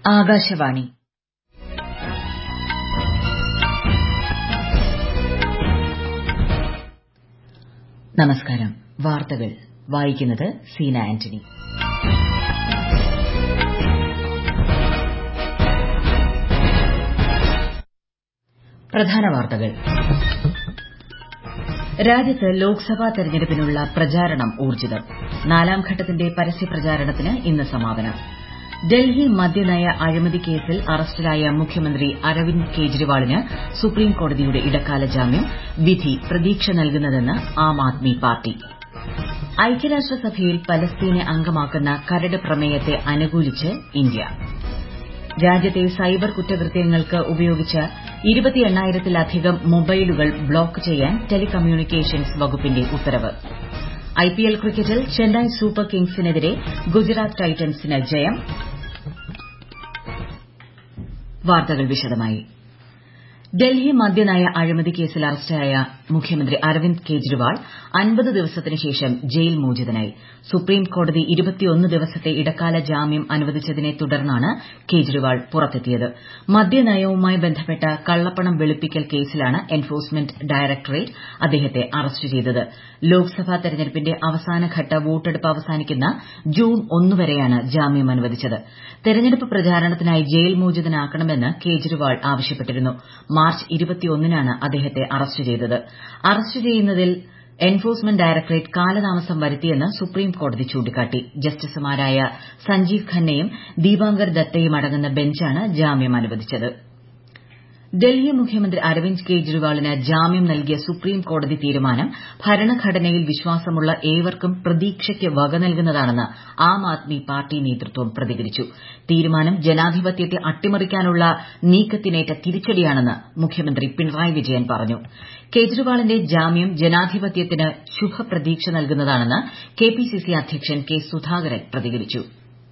ആകാശവാണി നമസ്കാരം വാർത്തകൾ വായിക്കുന്നത് സീന ആന്റണി പ്രധാന വാർത്തകൾ രാജ്യത്ത് ലോക്സഭാ തെരഞ്ഞെടുപ്പിനുള്ള പ്രചാരണം ഊർജ്ജിതം നാലാം ഘട്ടത്തിന്റെ പരസ്യപ്രചാരണത്തിന് ഇന്ന് സമാപനം ഡൽഹി മദ്യനയ അഴിമതി കേസിൽ അറസ്റ്റിലായ മുഖ്യമന്ത്രി അരവിന്ദ് കെജ്രിവാളിന് സുപ്രീംകോടതിയുടെ ഇടക്കാല ജാമ്യം വിധി പ്രതീക്ഷ നൽകുന്നതെന്ന് ആം ആദ്മി പാർട്ടി ഐക്യരാഷ്ട്രസഭയിൽ പലസ്തീനെ അംഗമാക്കുന്ന കരട് പ്രമേയത്തെ അനുകൂലിച്ച് ഇന്ത്യ രാജ്യത്തെ സൈബർ കുറ്റകൃത്യങ്ങൾക്ക് ഉപയോഗിച്ച ഇരുപത്തിയെണ്ണായിരത്തിലധികം മൊബൈലുകൾ ബ്ലോക്ക് ചെയ്യാൻ ടെലികമ്മ്യൂണിക്കേഷൻസ് വകുപ്പിന്റെ ഉത്തരവ് ഐപിഎൽ ക്രിക്കറ്റിൽ ചെന്നൈ സൂപ്പർ കിംഗ്സിനെതിരെ ഗുജറാത്ത് ടൈറ്റൻസിന് ജയം വാർത്തകൾ വിശദമായി ഡൽഹി മദ്യനയ അഴിമതി കേസിൽ അറസ്റ്റിലായ മുഖ്യമന്ത്രി അരവിന്ദ് കെജ്രിവാൾ അൻപത് ദിവസത്തിന് ശേഷം ജയിൽ മോചിതനായി സുപ്രീംകോടതി ദിവസത്തെ ഇടക്കാല ജാമ്യം അനുവദിച്ചതിനെ തുടർന്നാണ് കെജ്രിവാൾ പുറത്തെത്തിയത് മദ്യനയവുമായി ബന്ധപ്പെട്ട കള്ളപ്പണം വെളുപ്പിക്കൽ കേസിലാണ് എൻഫോഴ്സ്മെന്റ് ഡയറക്ടറേറ്റ് അദ്ദേഹത്തെ അറസ്റ്റ് ചെയ്തത് ലോക്സഭാ തെരഞ്ഞെടുപ്പിന്റെ അവസാനഘട്ട വോട്ടെടുപ്പ് അവസാനിക്കുന്ന ജൂൺ ഒന്ന് വരെയാണ് ജാമ്യം അനുവദിച്ചത് തെരഞ്ഞെടുപ്പ് പ്രചാരണത്തിനായി ജയിൽ മോചിതനാക്കണമെന്ന് കെജ്രിവാൾ ആവശ്യപ്പെട്ടിരുന്നു മാർച്ച് ഇരുപത്തിയൊന്നിനാണ് അദ്ദേഹത്തെ അറസ്റ്റ് ചെയ്തത് അറസ്റ്റ് ചെയ്യുന്നതിൽ എൻഫോഴ്സ്മെന്റ് ഡയറക്ടറേറ്റ് കാലതാമസം വരുത്തിയെന്ന് സുപ്രീംകോടതി ചൂണ്ടിക്കാട്ടി ജസ്റ്റിസുമാരായ സഞ്ജീവ് ഖന്നയും ദീപാങ്കർ ദത്തയും അടങ്ങുന്ന ബെഞ്ചാണ് ജാമ്യം അനുവദിച്ചത് ഡൽഹി മുഖ്യമന്ത്രി അരവിന്ദ് കെജ്രിവാളിന് ജാമ്യം നൽകിയ സുപ്രീംകോടതി തീരുമാനം ഭരണഘടനയിൽ വിശ്വാസമുള്ള ഏവർക്കും പ്രതീക്ഷയ്ക്ക് വക നൽകുന്നതാണെന്ന് ആം ആദ്മി പാർട്ടി നേതൃത്വം പ്രതികരിച്ചു തീരുമാനം ജനാധിപത്യത്തെ അട്ടിമറിക്കാനുള്ള നീക്കത്തിനേറ്റ തിരിച്ചടിയാണെന്ന് മുഖ്യമന്ത്രി പിണറായി വിജയൻ പറഞ്ഞു കെജ്രിവാളിന്റെ ജാമ്യം ജനാധിപത്യത്തിന് ശുഭപ്രതീക്ഷ നൽകുന്നതാണെന്ന് കെപിസിസി അധ്യക്ഷൻ കെ സുധാകരൻ പ്രതികരിച്ചു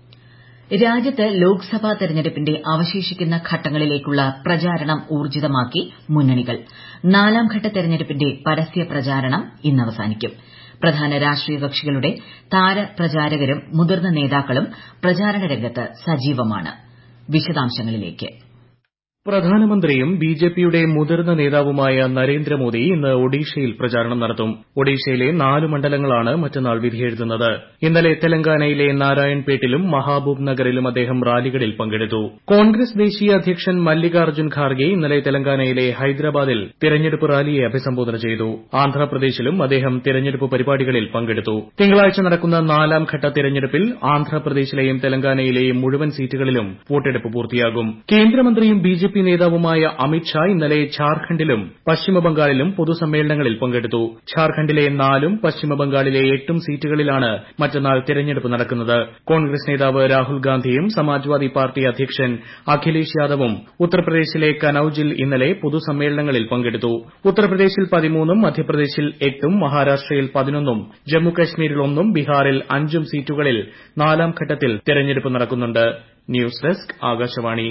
രാജ്യത്ത് ലോക്സഭാ തെരഞ്ഞെടുപ്പിന്റെ അവശേഷിക്കുന്ന ഘട്ടങ്ങളിലേക്കുള്ള പ്രചാരണം ഊർജ്ജിതമാക്കി മുന്നണികൾ നാലാംഘട്ട തെരഞ്ഞെടുപ്പിന്റെ പരസ്യ പ്രചാരണം ഇന്ന് അവസാനിക്കും പ്രധാന രാഷ്ട്രീയ കക്ഷികളുടെ താരപ്രചാരകരും മുതിർന്ന നേതാക്കളും പ്രചാരണ രംഗത്ത് സജീവമാണ് വിശദാംശങ്ങളിലേക്ക് പ്രധാനമന്ത്രിയും ബിജെപിയുടെ മുതിർന്ന നേതാവുമായ നരേന്ദ്രമോദി ഇന്ന് ഒഡീഷയിൽ പ്രചാരണം നടത്തും ഒഡീഷയിലെ നാല് മണ്ഡലങ്ങളാണ് മറ്റന്നാൾ വിധിയെഴുതുന്നത് ഇന്നലെ തെലങ്കാനയിലെ നാരായൺപേട്ടിലും മഹാബൂബ് നഗറിലും അദ്ദേഹം റാലികളിൽ പങ്കെടുത്തു കോൺഗ്രസ് ദേശീയ അധ്യക്ഷൻ മല്ലികാർജ്ജുൻ ഖാർഗെ ഇന്നലെ തെലങ്കാനയിലെ ഹൈദരാബാദിൽ തെരഞ്ഞെടുപ്പ് റാലിയെ അഭിസംബോധന ചെയ്തു ആന്ധ്രാപ്രദേശിലും അദ്ദേഹം തെരഞ്ഞെടുപ്പ് പരിപാടികളിൽ പങ്കെടുത്തു തിങ്കളാഴ്ച നടക്കുന്ന നാലാം ഘട്ട തെരഞ്ഞെടുപ്പിൽ ആന്ധ്രാപ്രദേശിലെയും തെലങ്കാനയിലെയും മുഴുവൻ സീറ്റുകളിലും വോട്ടെടുപ്പ് പൂർത്തിയാകും കേന്ദ്രമന്ത്രിയും ബിജെപി ബിജെപി നേതാവുമായ അമിത്ഷാ ഇന്നലെ ഝാർഖണ്ഡിലും പശ്ചിമബംഗാളിലും പൊതുസമ്മേളനങ്ങളിൽ പങ്കെടുത്തു ഝാർഖണ്ഡിലെ നാലും പശ്ചിമബംഗാളിലെ എട്ടും സീറ്റുകളിലാണ് മറ്റന്നാൾ തെരഞ്ഞെടുപ്പ് നടക്കുന്നത് കോൺഗ്രസ് നേതാവ് രാഹുൽ ഗാന്ധിയും സമാജ്വാദി പാർട്ടി അധ്യക്ഷൻ അഖിലേഷ് യാദവും ഉത്തർപ്രദേശിലെ കനൌജിൽ ഇന്നലെ പൊതുസമ്മേളനങ്ങളിൽ പങ്കെടുത്തു ഉത്തർപ്രദേശിൽ പതിമൂന്നും മധ്യപ്രദേശിൽ എട്ടും മഹാരാഷ്ട്രയിൽ പതിനൊന്നും ജമ്മുകശ്മീരിൽ ഒന്നും ബീഹാറിൽ അഞ്ചും സീറ്റുകളിൽ നാലാം ഘട്ടത്തിൽ തെരഞ്ഞെടുപ്പ് നടക്കുന്നുണ്ട് ന്യൂസ് ഡെസ്ക് ആകാശവാണി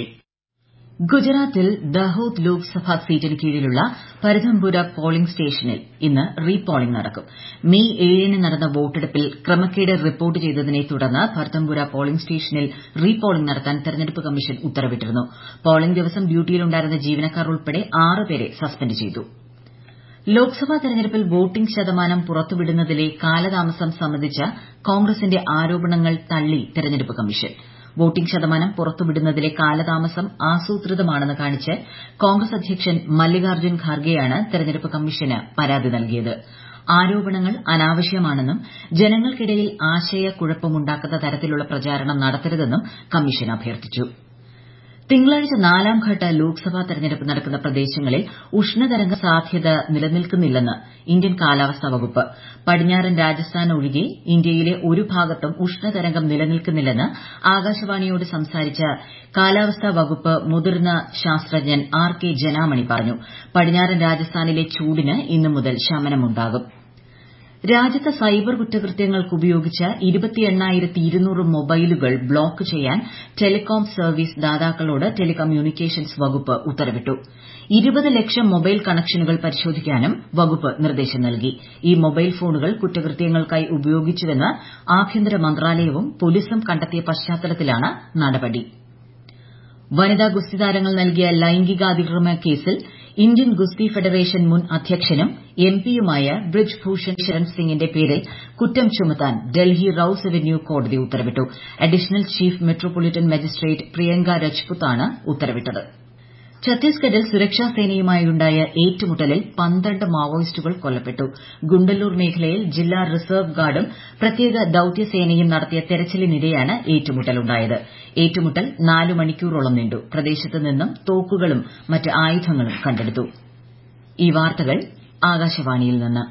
ഗുജറാത്തിൽ ദഹോദ് ലോക്സഭാ സീറ്റിന് കീഴിലുള്ള പരധംപുര പോളിംഗ് സ്റ്റേഷനിൽ ഇന്ന് റീ പോളിംഗ് നടക്കും മെയ് ഏഴിന് നടന്ന വോട്ടെടുപ്പിൽ ക്രമക്കേട് റിപ്പോർട്ട് ചെയ്തതിനെ തുടർന്ന് പരധംപുര പോളിംഗ് സ്റ്റേഷനിൽ റീ പോളിംഗ് നടത്താൻ തെരഞ്ഞെടുപ്പ് കമ്മീഷൻ ഉത്തരവിട്ടിരുന്നു പോളിംഗ് ദിവസം ഡ്യൂട്ടിയിലുണ്ടായിരുന്ന ജീവനക്കാർ ഉൾപ്പെടെ ആറ് പേരെ സസ്പെൻഡ് ചെയ്തു ലോക്സഭാ തെരഞ്ഞെടുപ്പിൽ വോട്ടിംഗ് ശതമാനം പുറത്തുവിടുന്നതിലെ കാലതാമസം സംബന്ധിച്ച കോൺഗ്രസിന്റെ ആരോപണങ്ങൾ തള്ളി തെരഞ്ഞെടുപ്പ് കമ്മീഷൻ വോട്ടിംഗ് ശതമാനം പുറത്തുവിടുന്നതിലെ കാലതാമസം ആസൂത്രിതമാണെന്ന് കാണിച്ച് കോൺഗ്രസ് അധ്യക്ഷൻ മല്ലികാർജ്ജുൻ ഖാർഗെയാണ് തെരഞ്ഞെടുപ്പ് കമ്മീഷന് പരാതി നൽകിയത് ആരോപണങ്ങൾ അനാവശ്യമാണെന്നും ജനങ്ങൾക്കിടയിൽ ആശയക്കുഴപ്പമുണ്ടാക്കുന്ന തരത്തിലുള്ള പ്രചാരണം നടത്തരുതെന്നും കമ്മീഷൻ അഭ്യർത്ഥിച്ചു തിങ്കളാഴ്ച നാലാം ഘട്ട ലോക്സഭാ തെരഞ്ഞെടുപ്പ് നടക്കുന്ന പ്രദേശങ്ങളിൽ ഉഷ്ണതരംഗ സാധ്യത നിലനിൽക്കുന്നില്ലെന്ന് ഇന്ത്യൻ കാലാവസ്ഥാ വകുപ്പ് പടിഞ്ഞാറൻ രാജസ്ഥാൻ ഒഴികെ ഇന്ത്യയിലെ ഒരു ഭാഗത്തും ഉഷ്ണതരംഗം നിലനിൽക്കുന്നില്ലെന്ന് ആകാശവാണിയോട് സംസാരിച്ച കാലാവസ്ഥാ വകുപ്പ് മുതിർന്ന ശാസ്ത്രജ്ഞൻ ആർ കെ ജനാമണി പറഞ്ഞു പടിഞ്ഞാറൻ രാജസ്ഥാനിലെ ചൂടിന് ഇന്നു മുതൽ ശമനമുണ്ടാകും രാജ്യത്ത് സൈബർ കുറ്റകൃത്യങ്ങൾക്ക് ഉപയോഗിച്ച മൊബൈലുകൾ ബ്ലോക്ക് ചെയ്യാൻ ടെലികോം സർവീസ് ദാതാക്കളോട് ടെലികമ്മ്യൂണിക്കേഷൻസ് വകുപ്പ് ഉത്തരവിട്ടു ഇരുപത് ലക്ഷം മൊബൈൽ കണക്ഷനുകൾ പരിശോധിക്കാനും വകുപ്പ് നിർദ്ദേശം നൽകി ഈ മൊബൈൽ ഫോണുകൾ കുറ്റകൃത്യങ്ങൾക്കായി ഉപയോഗിച്ചുവെന്ന് ആഭ്യന്തര മന്ത്രാലയവും പോലീസും കണ്ടെത്തിയ പശ്ചാത്തലത്തിലാണ് നടപടി വനിതാ ഗുസ്തി താരങ്ങൾ നൽകിയ ലൈംഗികാതിക്രമ കേസിൽ ഇന്ത്യൻ ഗുസ്തി ഫെഡറേഷൻ മുൻ അധ്യക്ഷനും എംപിയുമായ ബ്രിജ് ഭൂഷൺ ശരൺ സിംഗിന്റെ പേരിൽ കുറ്റം ചുമത്താൻ ഡൽഹി റൌസ് അവന്യൂ കോടതി ഉത്തരവിട്ടു additional chief metropolitan magistrate Priyanka രജ്പുത്താണ് ഉത്തരവിട്ടത് ഛത്തീസ്ഗഡിൽ സുരക്ഷാ സേനയുമായുണ്ടായ ഏറ്റുമുട്ടലിൽ പന്ത്രണ്ട് മാവോയിസ്റ്റുകൾ കൊല്ലപ്പെട്ടു ഗുണ്ടല്ലൂർ മേഖലയിൽ ജില്ലാ റിസർവ് ഗാർഡും പ്രത്യേക ദൌത്യസേനയും നടത്തിയ തെരച്ചിലിനിടെയാണ് ഏറ്റുമുട്ടലുണ്ടായത് ഏറ്റുമുട്ടൽ നാല് മണിക്കൂറോളം നീണ്ടു പ്രദേശത്ത് നിന്നും തോക്കുകളും മറ്റ് ആയുധങ്ങളും കണ്ടെടുത്തു ഈ വാർത്തകൾ ആകാശവാണിയിൽ നിന്ന്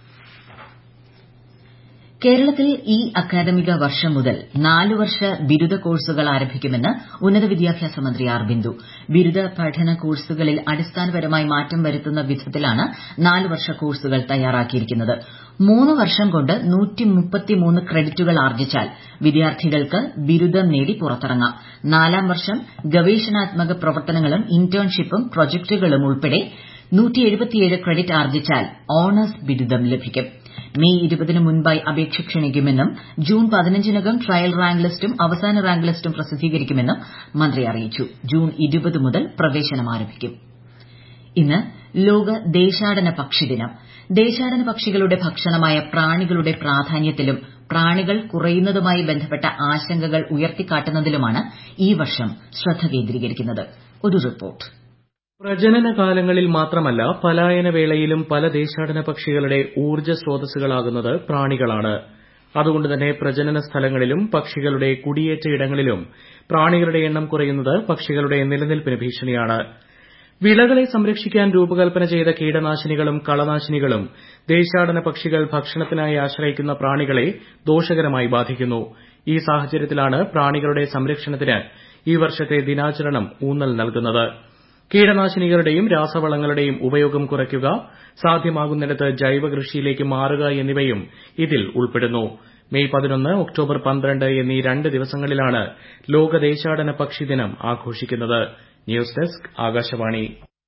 കേരളത്തിൽ ഈ അക്കാദമിക വർഷം മുതൽ നാല് വർഷ ബിരുദ കോഴ്സുകൾ ആരംഭിക്കുമെന്ന് ഉന്നത വിദ്യാഭ്യാസ മന്ത്രി ആർ ബിന്ദു ബിരുദ പഠന കോഴ്സുകളിൽ അടിസ്ഥാനപരമായി മാറ്റം വരുത്തുന്ന വിധത്തിലാണ് നാല് വർഷ കോഴ്സുകൾ തയ്യാറാക്കിയിരിക്കുന്നത് മൂന്ന് വർഷം കൊണ്ട് ക്രെഡിറ്റുകൾ ആർജിച്ചാൽ വിദ്യാർത്ഥികൾക്ക് ബിരുദം നേടി പുറത്തിറങ്ങാം നാലാം വർഷം ഗവേഷണാത്മക പ്രവർത്തനങ്ങളും ഇന്റേൺഷിപ്പും പ്രൊജക്ടുകളും ഉൾപ്പെടെ ക്രെഡിറ്റ് ആർജിച്ചാൽ ഓണേഴ്സ് ബിരുദം ലഭിക്കും മെയ് ഇരുപതിന് മുൻപായി അപേക്ഷ ക്ഷണിക്കുമെന്നും ജൂൺ പതിനഞ്ചിനകം ട്രയൽ റാങ്ക് ലിസ്റ്റും അവസാന റാങ്ക് ലിസ്റ്റും പ്രസിദ്ധീകരിക്കുമെന്നും മന്ത്രി അറിയിച്ചു ജൂൺ ഇരുപത് മുതൽ പ്രവേശനം ആരംഭിക്കും ഇന്ന് ലോക ദേശാടന പക്ഷി ദിനം ദേശാടന പക്ഷികളുടെ ഭക്ഷണമായ പ്രാണികളുടെ പ്രാധാന്യത്തിലും പ്രാണികൾ കുറയുന്നതുമായി ബന്ധപ്പെട്ട ആശങ്കകൾ ഉയർത്തിക്കാട്ടുന്നതിലുമാണ് ഈ വർഷം ശ്രദ്ധ കേന്ദ്രീകരിക്കുന്നത് ഒരു റിപ്പോർട്ട് പ്രജനന കാലങ്ങളിൽ മാത്രമല്ല പലായന വേളയിലും പല ദേശാടന പക്ഷികളുടെ ഊർജ്ജ സ്രോതസ്സുകളാകുന്നത് പ്രാണികളാണ് അതുകൊണ്ട് തന്നെ പ്രജനന സ്ഥലങ്ങളിലും പക്ഷികളുടെ കുടിയേറ്റ ഇടങ്ങളിലും പ്രാണികളുടെ എണ്ണം കുറയുന്നത് പക്ഷികളുടെ നിലനിൽപ്പിന് ഭീഷണിയാണ് വിളകളെ സംരക്ഷിക്കാൻ രൂപകൽപ്പന ചെയ്ത കീടനാശിനികളും കളനാശിനികളും ദേശാടന പക്ഷികൾ ഭക്ഷണത്തിനായി ആശ്രയിക്കുന്ന പ്രാണികളെ ദോഷകരമായി ബാധിക്കുന്നു ഈ സാഹചര്യത്തിലാണ് പ്രാണികളുടെ സംരക്ഷണത്തിന് ഈ വർഷത്തെ ദിനാചരണം ഊന്നൽ നൽകുന്നത് കീടനാശിനികളുടെയും രാസവളങ്ങളുടെയും ഉപയോഗം കുറയ്ക്കുക സാധ്യമാകുന്നിടത്ത് ജൈവ കൃഷിയിലേക്ക് മാറുക എന്നിവയും ഇതിൽ ഉൾപ്പെടുന്നു മെയ് പതിനൊന്ന് ഒക്ടോബർ പന്ത്രണ്ട് എന്നീ രണ്ട് ദിവസങ്ങളിലാണ് ലോക ദേശാടന പക്ഷി ദിനം ആഘോഷിക്കുന്നത് ന്യൂസ് ഡെസ്ക് ആകാശവാണി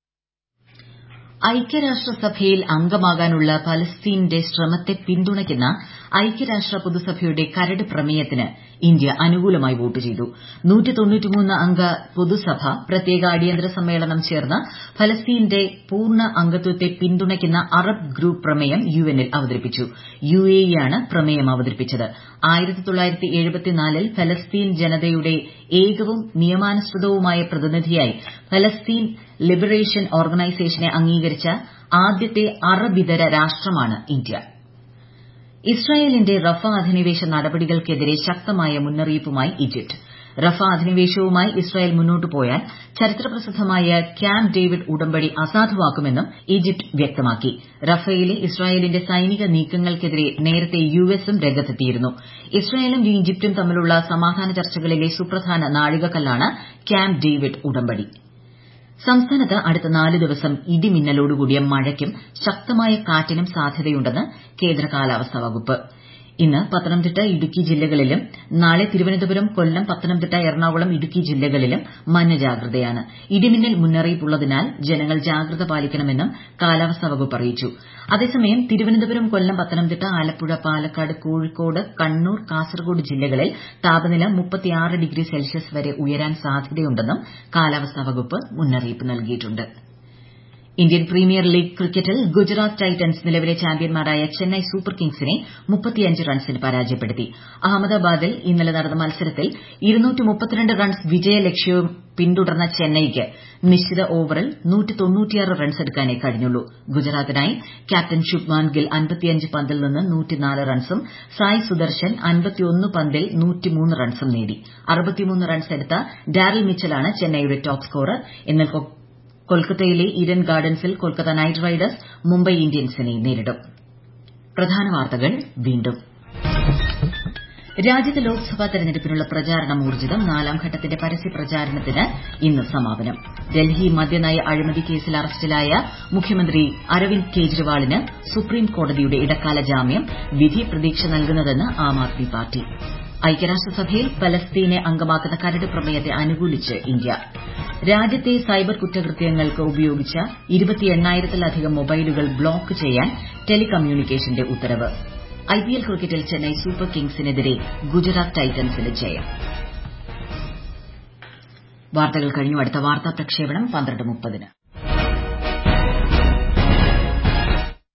ഐക്യരാഷ്ട്രസഭയിൽ അംഗമാകാനുള്ള പലസ്തീന്റെ ശ്രമത്തെ പിന്തുണയ്ക്കുന്ന ഐക്യരാഷ്ട്ര പൊതുസഭയുടെ കരട് പ്രമേയത്തിന് ഇന്ത്യ അനുകൂലമായി വോട്ട് ചെയ്തു അംഗ പൊതുസഭ പ്രത്യേക അടിയന്തര സമ്മേളനം ചേർന്ന് ഫലസ്തീന്റെ പൂർണ്ണ അംഗത്വത്തെ പിന്തുണയ്ക്കുന്ന അറബ് ഗ്രൂപ്പ് പ്രമേയം യുഎന്നിൽ അവതരിപ്പിച്ചു യുഎഇയാണ് പ്രമേയം അവതരിപ്പിച്ചത് ൽ ഫലസ്തീൻ ജനതയുടെ ഏകവും നിയമാനുസൃതവുമായ പ്രതിനിധിയായി ഫലസ്തീൻ ലിബറേഷൻ ഓർഗനൈസേഷനെ അംഗീകരിച്ച ആദ്യത്തെ അറബിതര രാഷ്ട്രമാണ് ഇന്ത്യ ഇസ്രായേലിന്റെ റഫ അധിനിവേശ നടപടികൾക്കെതിരെ ശക്തമായ മുന്നറിയിപ്പുമായി ഈജിപ്ത് റഫ അധിനിവേശവുമായി ഇസ്രായേൽ മുന്നോട്ടു പോയാൽ ചരിത്രപ്രസിദ്ധമായ ക്യാമ്പ് ഡേവിഡ് ഉടമ്പടി അസാധുവാക്കുമെന്നും ഈജിപ്ത് വ്യക്തമാക്കി റഫയിലെ ഇസ്രായേലിന്റെ സൈനിക നീക്കങ്ങൾക്കെതിരെ നേരത്തെ യുഎസും രംഗത്തെത്തിയിരുന്നു ഇസ്രായേലും ഈജിപ്തും തമ്മിലുള്ള സമാധാന ചർച്ചകളിലെ സുപ്രധാന നാഴികക്കല്ലാണ് ക്യാമ്പ് ഡേവിഡ് ഉടമ്പടി സംസ്ഥാനത്ത് അടുത്ത നാല് ദിവസം ഇടിമിന്നലോടുകൂടിയ മഴയ്ക്കും ശക്തമായ കാറ്റിനും സാധ്യതയുണ്ടെന്ന് കേന്ദ്ര കാലാവസ്ഥാ വകുപ്പ് ഇന്ന് പത്തനംതിട്ട ഇടുക്കി ജില്ലകളിലും നാളെ തിരുവനന്തപുരം കൊല്ലം പത്തനംതിട്ട എറണാകുളം ഇടുക്കി ജില്ലകളിലും മഞ്ഞ ജാഗ്രതയാണ് ഇടിമിന്നൽ മുന്നറിയിപ്പുള്ളതിനാൽ ജനങ്ങൾ ജാഗ്രത പാലിക്കണമെന്നും കാലാവസ്ഥാ വകുപ്പ് അറിയിച്ചു അതേസമയം തിരുവനന്തപുരം കൊല്ലം പത്തനംതിട്ട ആലപ്പുഴ പാലക്കാട് കോഴിക്കോട് കണ്ണൂർ കാസർഗോഡ് ജില്ലകളിൽ താപനില ഡിഗ്രി സെൽഷ്യസ് വരെ ഉയരാൻ സാധ്യതയുണ്ടെന്നും കാലാവസ്ഥാ വകുപ്പ് മുന്നറിയിപ്പ് നൽകിയിട്ടുണ്ട് ഇന്ത്യൻ പ്രീമിയർ ലീഗ് ക്രിക്കറ്റിൽ ഗുജറാത്ത് ടൈറ്റൻസ് നിലവിലെ ചാമ്പ്യന്മാരായ ചെന്നൈ സൂപ്പർ കിങ്സിനെ റൺസിന് പരാജയപ്പെടുത്തി അഹമ്മദാബാദിൽ ഇന്നലെ നടന്ന മത്സരത്തിൽ റൺസ് വിജയലക്ഷ്യം പിന്തുടർന്ന ചെന്നൈയ്ക്ക് നിശ്ചിത ഓവറിൽ റൺസെടുക്കാനേ കഴിഞ്ഞുള്ളൂ ഗുജറാത്തിനായി ക്യാപ്റ്റൻ ശുഭ്മാൻ ഗിൽ പന്തിൽ നിന്ന് റൺസും സായ് സുദർശൻ പന്തിൽ റൺസും നേടി റൺസെടുത്ത ഡാരൽ മിച്ചലാണ് ചെന്നൈയുടെ ടോപ്പ് സ്കോറർ എന്നാൽ കൊൽക്കത്തയിലെ ഈഡൻ ഗാർഡൻസിൽ കൊൽക്കത്ത നൈറ്റ് റൈഡേഴ്സ് മുംബൈ ഇന്ത്യൻസിനെ നേരിടും പ്രധാന വാർത്തകൾ വീണ്ടും രാജ്യത്ത് ലോക്സഭാ തെരഞ്ഞെടുപ്പിനുള്ള പ്രചാരണം ഊർജ്ജിതം നാലാം ഘട്ടത്തിന്റെ പരസ്യ പ്രചാരണത്തിന് ഇന്ന് സമാപനം ഡൽഹി മദ്യനയ അഴിമതി കേസിൽ അറസ്റ്റിലായ മുഖ്യമന്ത്രി അരവിന്ദ് കെജ്രിവാളിന് സുപ്രീം കോടതിയുടെ ഇടക്കാല ജാമ്യം വിധി പ്രതീക്ഷ നൽകുന്നതെന്ന് ആം ആദ്മി പാർട്ടി ഐക്യരാഷ്ട്രസഭയിൽ പലസ്തീനെ അംഗമാക്കുന്ന കരട് പ്രമേയത്തെ അനുകൂലിച്ച് ഇന്ത്യ രാജ്യത്തെ സൈബർ കുറ്റകൃത്യങ്ങൾക്ക് ഉപയോഗിച്ച ഇരുപത്തിയെണ്ണായിരത്തിലധികം മൊബൈലുകൾ ബ്ലോക്ക് ചെയ്യാൻ ടെലികമ്മ്യൂണിക്കേഷന്റെ ഉത്തരവ് ഐപിഎൽ ക്രിക്കറ്റിൽ ചെന്നൈ സൂപ്പർ കിങ്സിനെതിരെ ഗുജറാത്ത് ടൈറ്റൻസിന് ജയം വാർത്തകൾ കഴിഞ്ഞു അടുത്ത വാർത്താ പ്രക്ഷേപണം പന്ത്രണ്ട് മുപ്പതിന്